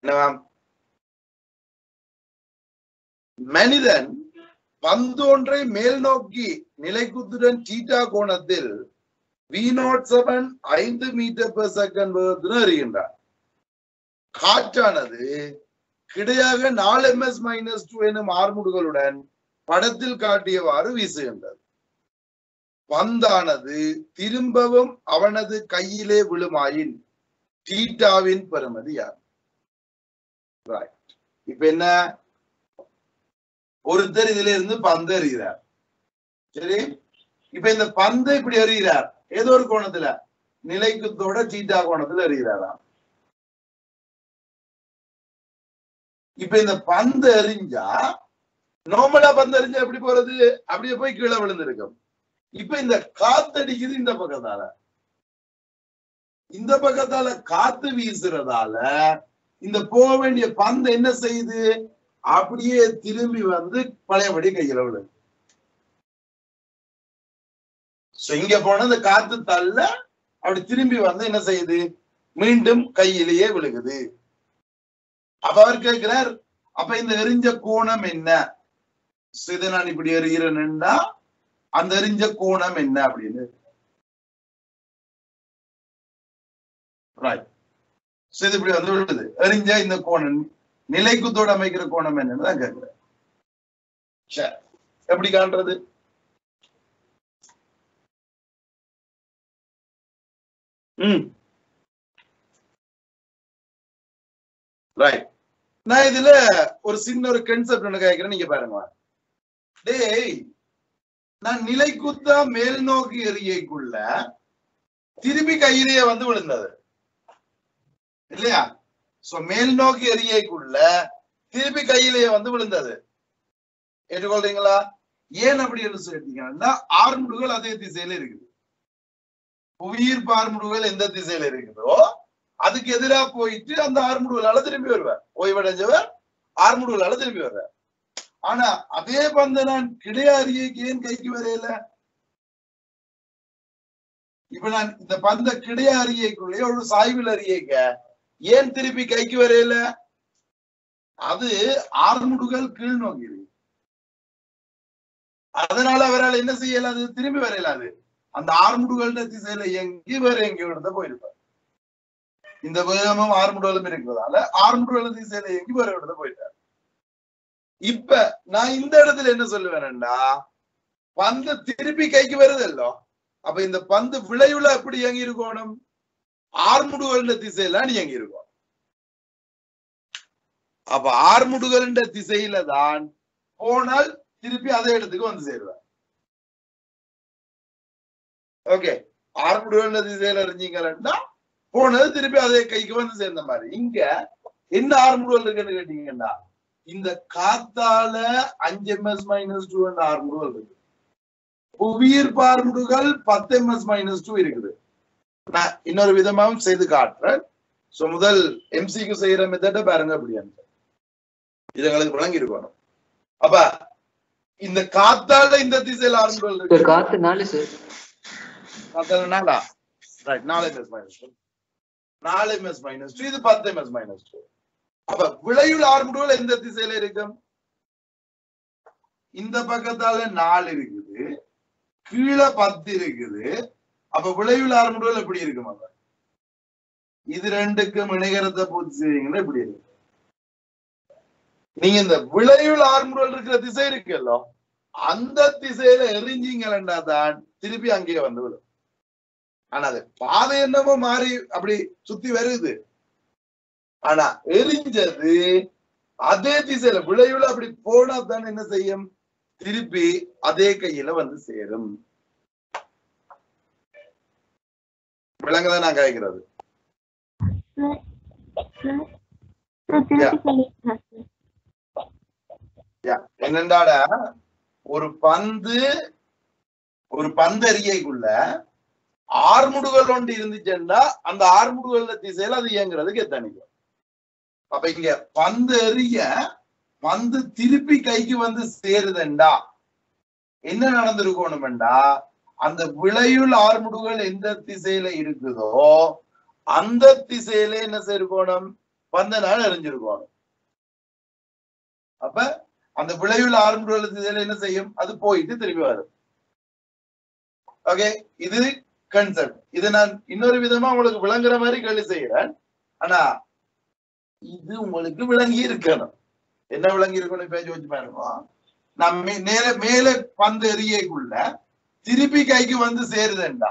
என்னவாம் மனிதன் பந்து ஒன்றை மேல் நோக்கி நிலைக்குத்துடன் டீட்டா கோணத்தில் வி நாட் செவன் ஐந்து மீட்டர் பெர் செகண்ட் வேகத்தில் எறிகின்றார் காற்றானது கிடையாக நாலு எம்எஸ் மைனஸ் டூ எனும் ஆர்முடுகளுடன் படத்தில் காட்டியவாறு வீசுகின்றது பந்தானது திரும்பவும் அவனது கையிலே விழுமாயின் டீட்டாவின் பெறுமதி யார் ரைட் இப்ப என்ன ஒருத்தர் இதுல இருந்து பந்து எறிகிறார் சரி இப்ப இந்த பந்து இப்படி எறிகிறார் ஏதோ ஒரு கோணத்துல நிலைக்குத்தோட சீட்டா கோணத்துல எறிகிறாராம் இப்ப இந்த பந்து எறிஞ்சா நார்மலா பந்து எறிஞ்சா எப்படி போறது அப்படியே போய் கீழே விழுந்திருக்கும் இப்ப இந்த காத்தடிக்குது இந்த பக்கத்தால இந்த பக்கத்தால காத்து வீசுறதால இந்த போக வேண்டிய பந்து என்ன செய்யுது அப்படியே திரும்பி வந்து பழையபடி கையில விழுது So, இங்க போன இந்த காத்து தள்ள அப்படி திரும்பி வந்து என்ன செய்யுது மீண்டும் கையிலேயே விழுகுது அப்ப அவர் கேட்கிறார் அப்ப இந்த எரிஞ்ச கோணம் என்ன So, இதை நான் இப்படி எறிகிறேன்னா அந்த எரிஞ்ச கோணம் என்ன அப்படின்னு ரைட் இது இப்படி வந்து விழுது எரிஞ்ச இந்த கோணம் நிலைக்குத்தோடு அமைக்கிற கோணம் என்னன்னு தான் கேட்கிறேன் சரி எப்படி காண்றது ம் ரைட் நான் இதுல ஒரு சின்ன ஒரு கன்செப்ட் ஒண்ணு கேட்கிறேன் நீங்க பாருங்க டேய் நான் நிலைக்குத்தா மேல் நோக்கி எறியக்குள்ள திருப்பி கையிலேயே வந்து விழுந்தது இல்லையா சோ மேல் நோக்கி எறியக்குள்ள திருப்பி கையிலேயே வந்து விழுந்தது ஏற்றுக்கொள்றீங்களா ஏன் அப்படி என்று சொல்லிட்டீங்கன்னா ஆர்முடுகள் அதே திசையில இருக்குது புவியீர் பார்முடுகள் எந்த திசையில இருக்குதோ அதுக்கு எதிரா போயிட்டு அந்த ஆர்முடுகளால திரும்பி வருவார் ஓய்வடைஞ்சவர் ஆர்முடுகளால திரும்பி வருவார் ஆனா அதே பந்த நான் கிடையாறியைக்கு ஏன் கைக்கு வரையில இப்ப நான் இந்த பந்த கிடையாறியைக்குள்ளே ஒரு சாய்வில் அறியைக்க ஏன் திருப்பி கைக்கு வரையில அது ஆர்முடுகள் கீழ் நோக்கி இருக்கு அதனால அவரால் என்ன செய்யலாது திரும்பி வரையலாது அந்த ஆர்முடுகள திசையில எங்கி வேற எங்கேயோ இடத்த போயிருப்பார் இந்த வேகமும் ஆர்முடுகளும் இருக்கிறதால ஆர்முடுகள திசையில எங்கி வேற இடத்த போயிட்டார் இப்ப நான் இந்த இடத்துல என்ன சொல்லுவேன்டா பந்து திருப்பி கைக்கு வருதல்லோ அப்ப இந்த பந்து விளைவுல எப்படி இயங்கி இருக்கணும் ஆர்முடுகள திசையில இயங்கி இருக்கும் அப்ப ஆர்முடுகள திசையில தான் போனால் திருப்பி அதே இடத்துக்கு வந்து சேருவார் ஓகே ஆர்முடுகள திசையில இருந்தீங்கன்னா போனது திருப்பி அதே கைக்கு வந்து சேர்ந்த மாதிரி இங்க என்ன ஆர்முடுகள் இருக்குன்னு கேட்டீங்கன்னா இந்த காத்தால அஞ்சு எம்எஸ் மைனஸ் டூ ஆர்முடுகள் இருக்கு புவியீர் பார்முடுகள் பத்து எம்எஸ் மைனஸ் டூ இருக்குது நான் இன்னொரு விதமாவும் செய்து காட்டுறேன் சோ முதல் எம்சிக்கு செய்யற மெத்தட பாருங்க அப்படி இது எங்களுக்கு விளங்கி இருக்கணும் அப்ப இந்த காத்தால இந்த திசையில ஆர்முடுகள் சார் இருக்கு காத்து நாலு சார் காத்தால நாலா ரைட் நாலு எம்எஸ் மைனஸ் டூ நாலு எம்எஸ் மைனஸ் டூ இது பத்து எம்எஸ் மைனஸ் டூ அப்ப விளையுள் ஆர்முடுகள் எந்த திசையில இருக்கும் இந்த பக்கத்தால நாலு இருக்குது கீழே பத்து இருக்குது அப்ப விளையுள் ஆர்முடுகள் எப்படி இருக்கும் அப்ப இது ரெண்டுக்கும் இணைகரத்தை பூர்த்தி செய்வீங்கன்னா இப்படி இருக்கு நீங்க இந்த விளையுள் ஆர்முடுகள் இருக்கிற திசை இருக்குல்ல அந்த திசையில எரிஞ்சீங்களா தான் திருப்பி அங்கேயே வந்து விடும் ஆனா அது பாதை என்னமோ மாறி அப்படி சுத்தி வருது ஆனா எரிஞ்சது அதே திசையில விளைவுல அப்படி போனா தான் என்ன செய்யும் திருப்பி அதே கையில வந்து சேரும் விலங்குதான் நான் கேட்கிறது என்னண்டாட ஒரு பந்து ஒரு பந்தறியைக்குள்ள ஆர்முடுகள் ஒன்று இருந்துச்சுன்னா அந்த ஆர்முடுகள் திசையில அது இயங்குறதுக்கு எத்தனைக்கும் அப்ப இங்க பந்து எறிய பந்து திருப்பி கைக்கு வந்து சேருதுண்டா என்ன நடந்திருக்கணும்டா அந்த விளையுள் ஆர்முடுகள் எந்த திசையில இருக்குதோ அந்த திசையில என்ன சேர்க்கணும் பந்த நாள் எறிஞ்சிருக்கோம் அப்ப அந்த விளைவுல ஆரம்ப திசையில என்ன செய்யும் அது போயிட்டு திரும்பி வரும் ஓகே இது கன்செப்ட் இது நான் இன்னொரு விதமா உங்களுக்கு விளங்குற மாதிரி கேள்வி செய்யறேன் ஆனா இது உங்களுக்கு விளங்கி இருக்கணும் என்ன விளங்கி இருக்கணும் இப்ப யோசிச்சு பாருங்க நான் மே- நேர மேல பந்து எறியக்குள்ள திருப்பி கைக்கு வந்து சேருதுண்டா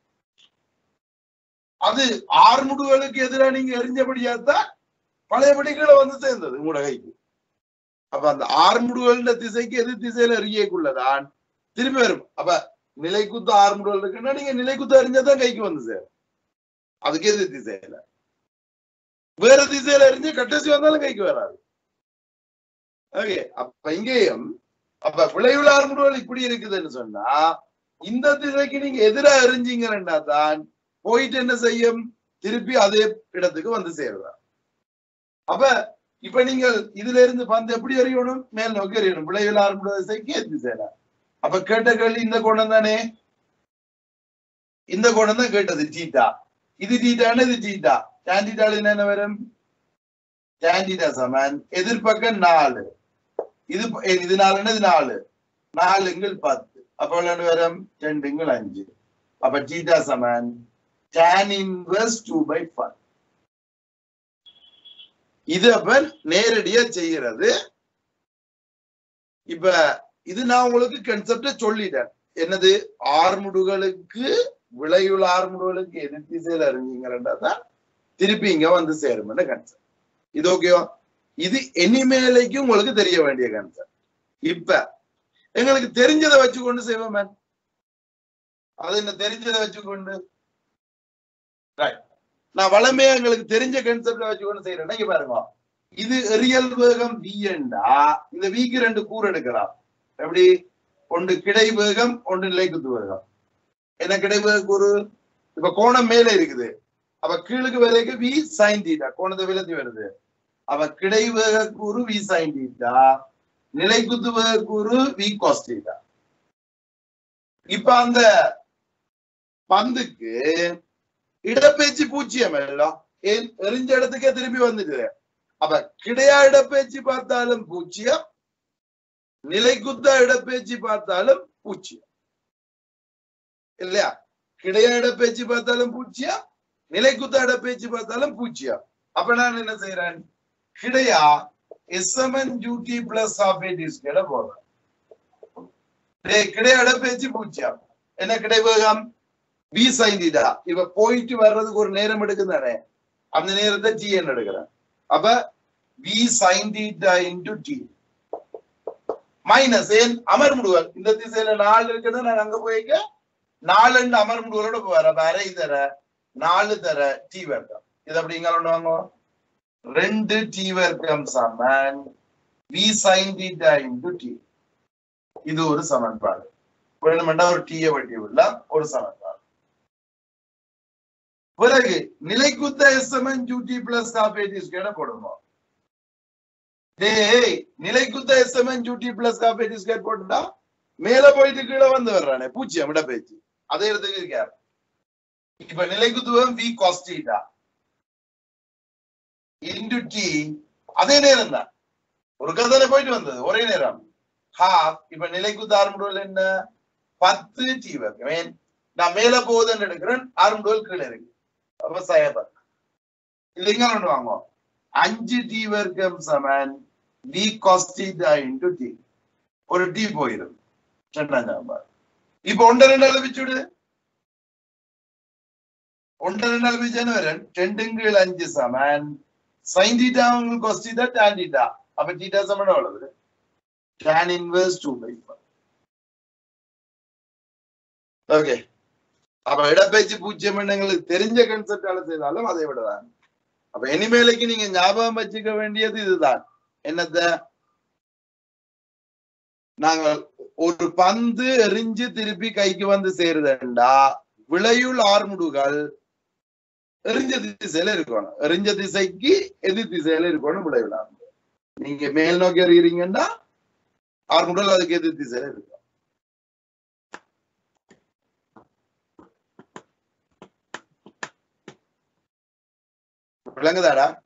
அது ஆறுமுடுகளுக்கு எதிராக நீங்க எரிஞ்சபடியாத்தான் பழையபடி கீழே வந்து சேர்ந்தது உங்களோட கைக்கு அப்ப அந்த ஆறுமுடுகள திசைக்கு எதிர் திசையில எறியக்குள்ளதான் திரும்பி வரும் அப்ப நிலைக்குத்து ஆறுமுடுகள் இருக்குன்னா நீங்க நிலைக்குத்து எறிஞ்சாதான் கைக்கு வந்து சேரும் அதுக்கு எதிர் திசையில வேற திசையில எறிஞ்சு கட்டசி வந்தாலும் கைக்கு வராது ஓகே அப்ப இங்கேயும் அப்ப விளைவுல ஆறுமுடுகள் இப்படி இருக்குதுன்னு சொன்னா இந்த திசைக்கு நீங்க எதிரா எறிஞ்சீங்கன்னா தான் போயிட்டு என்ன செய்யும் திருப்பி அதே இடத்துக்கு வந்து சேருதா அப்ப இப்ப நீங்கள் இதுல இருந்து பந்து எப்படி எறியணும் மேல் நோக்கி எறியணும் விளைவில் ஆரம்பித்த திசைக்கு எது சேரா அப்ப கேட்ட கேள்வி இந்த கோணம் தானே இந்த கோணம் தான் கேட்டது டீட்டா இது டீட்டான்னு இது டீட்டா tan டீட்டால என்ன வரும் tan டீட்டா சமன் எதிர்பக்கம் நாலு இது ப- ஏ, இது நாலுன்னா இது நாலு நாலுங்கள் பத்து அப்ப எவ்வளவு வரும் ரெண்டுங்கள் அஞ்சு அப்ப டீட்டா சமன் tan inverse two by five இது அப்ப நேரடியா செய்யறது இப்ப இது நான் உங்களுக்கு கன்செப்ட சொல்லிட்டேன் என்னது ஆறுமுடுகளுக்கு விளையுள்ள ஆறுமுடுகளுக்கு எதிர் திசையில இருந்தீங்கன்னா திருப்பி இங்க வந்து சேரும் கன்செப்ட் இது ஓகேவா இது இனிமேலைக்கு உங்களுக்கு தெரிய வேண்டிய கன்செப்ட் இப்ப எங்களுக்கு தெரிஞ்சதை வச்சுக்கொண்டு செய்வோம் மேம் அது என்ன தெரிஞ்சதை வச்சுக்கொண்டு Right. நான் வளமையா எங்களுக்கு தெரிஞ்ச கன்செப்ட வச்சுக்கொண்டு செய்யறேன் இங்க பாருங்க இது ரியல் வேகம் v என்றா இந்த விக்கு ரெண்டு கூறு எடுக்கலாம் எப்படி ஒன்று கிடை வேகம் ஒன்று நிலைக்குத்து வேகம் என்ன கிடை வேக கூறு இப்ப கோணம் மேல இருக்குது அப்ப கீழுக்கு வரைக்கும் வி சைன் தீட்டா கோணத்தை விலத்தி வருது அப்ப கிடை வேக கூறு வி சைன் தீட்டா நிலைக்குத்து வேக கூறு வி காஸ் தீட்டா இப்ப அந்த பந்துக்கு இடப்பெயர்ச்சி பூஜ்ஜியம் எல்லாம் ஏன் எரிஞ்ச இடத்துக்கே திரும்பி வந்துட்டு அப்ப கிடையா இடப்பெயர்ச்சி பார்த்தாலும் பூஜ்ஜியம் நிலைக்குத்த இடப்பெயர்ச்சி பார்த்தாலும் பூஜ்ஜியம் இல்லையா கிடையா இடப்பெயர்ச்சி பார்த்தாலும் பூஜ்ஜியம் நிலைக்குத்த இடப்பெயர்ச்சி பார்த்தாலும் பூஜ்ஜியம் அப்ப நான் என்ன செய்யறேன் கிடையா எஸ்எம்என் ஜூடி பிளஸ் ஆஃப் எயிட் கிட போடுறேன் டேய், கிடையா இடப்பெயர்ச்சி பூஜ்ஜியம் என்ன கிடை வேகம் வி சைன் தீட்டா இப்ப போயிட்டு வர்றதுக்கு ஒரு நேரம் எடுக்குதானே அந்த நேரத்தை டி என்ன எடுக்கிறேன் அப்ப V sine theta into T minus ஏன் அமர் முடுவல் இந்த திசையில நாலு இருக்குது நான் அங்க போய்க்க நாலு அமர் முடுவலோட போவார் அப்ப அரை தர நாலு தர டி வர்க்கம் இது அப்படி இங்க கொண்டு வாங்க ரெண்டு டி வர்க்கம் சமன் V sine theta into T இது ஒரு சமன்பாடு வேணுமெண்டா ஒரு டீயை வெட்டி விடலாம் ஒரு சமன்பாடு பிறகு நிலைக்குத்த எஸ்எம்என் ஜூடி பிளஸ் காப்பேட்டிஸ் கேட போடுவோம் டேய் நிலைக்குத்த எஸ்எம்என் ஜூடி பிளஸ் காப்பேட்டிஸ் கேட் போட்டுட்டா மேல போயிட்டு கீழே வந்து வர்றானே பூச்சியம் விட பேச்சு அதே இடத்துக்கு இருக்கார் இப்ப நிலைக்குத்துவம் வி காஸ்டீட்டா இன்டு டி அதே நேரம் தான் ஒரு கதனை போயிட்டு வந்தது ஒரே நேரம் ஹாஃப் இப்ப நிலைக்குத்த ஆரம்பிடுவல் என்ன பத்து டி வர்க்கம் நான் மேல போகுதுன்னு எடுக்கிறேன் ஆரம்பிடுவல் கீழே இருக்கு அப்ப சயபர் இது எங்க கொண்டு வாங்க அஞ்சு டி வர்க்கம் சமன் வி காஸ்டீட்டா இன்டு டி ஒரு டி போயிடும் ரெண்டாம் நம்பர் இப்ப ஒன்றை ரெண்டு அளவிச்சுடு ஒன்றை ரெண்டு அளவிச்சேன்னு வரும் ரெண்டுங்கள் அஞ்சு சமன் சைன் தீட்டா உங்களுக்கு கொஸ் தீட்டா டான் தீட்டா அப்ப தீட்டா சமன் எவ்வளவு tan inverse two by okay அப்ப இடப்பெயர்ச்சி பூஜ்ஜியம் எங்களுக்கு தெரிஞ்ச கன்செப்டால செய்தாலும் அதை விடதான் அப்ப இனிமேலைக்கு நீங்க ஞாபகம் வச்சுக்க வேண்டியது இதுதான் என்னத்த நாங்கள் ஒரு பந்து எரிஞ்சு திருப்பி கைக்கு வந்து சேருதுண்டா விளையுள் ஆர்முடுகள் எரிஞ்ச திசையில இருக்கணும் எரிஞ்ச திசைக்கு எதிர் திசையில இருக்கணும் விளையுள் ஆர்முடு நீங்க மேல் நோக்கி எறிகிறீங்கன்னா ஆர்முடல் அதுக்கு எதிர் திசையில இருக்கும் விளங்குதாடா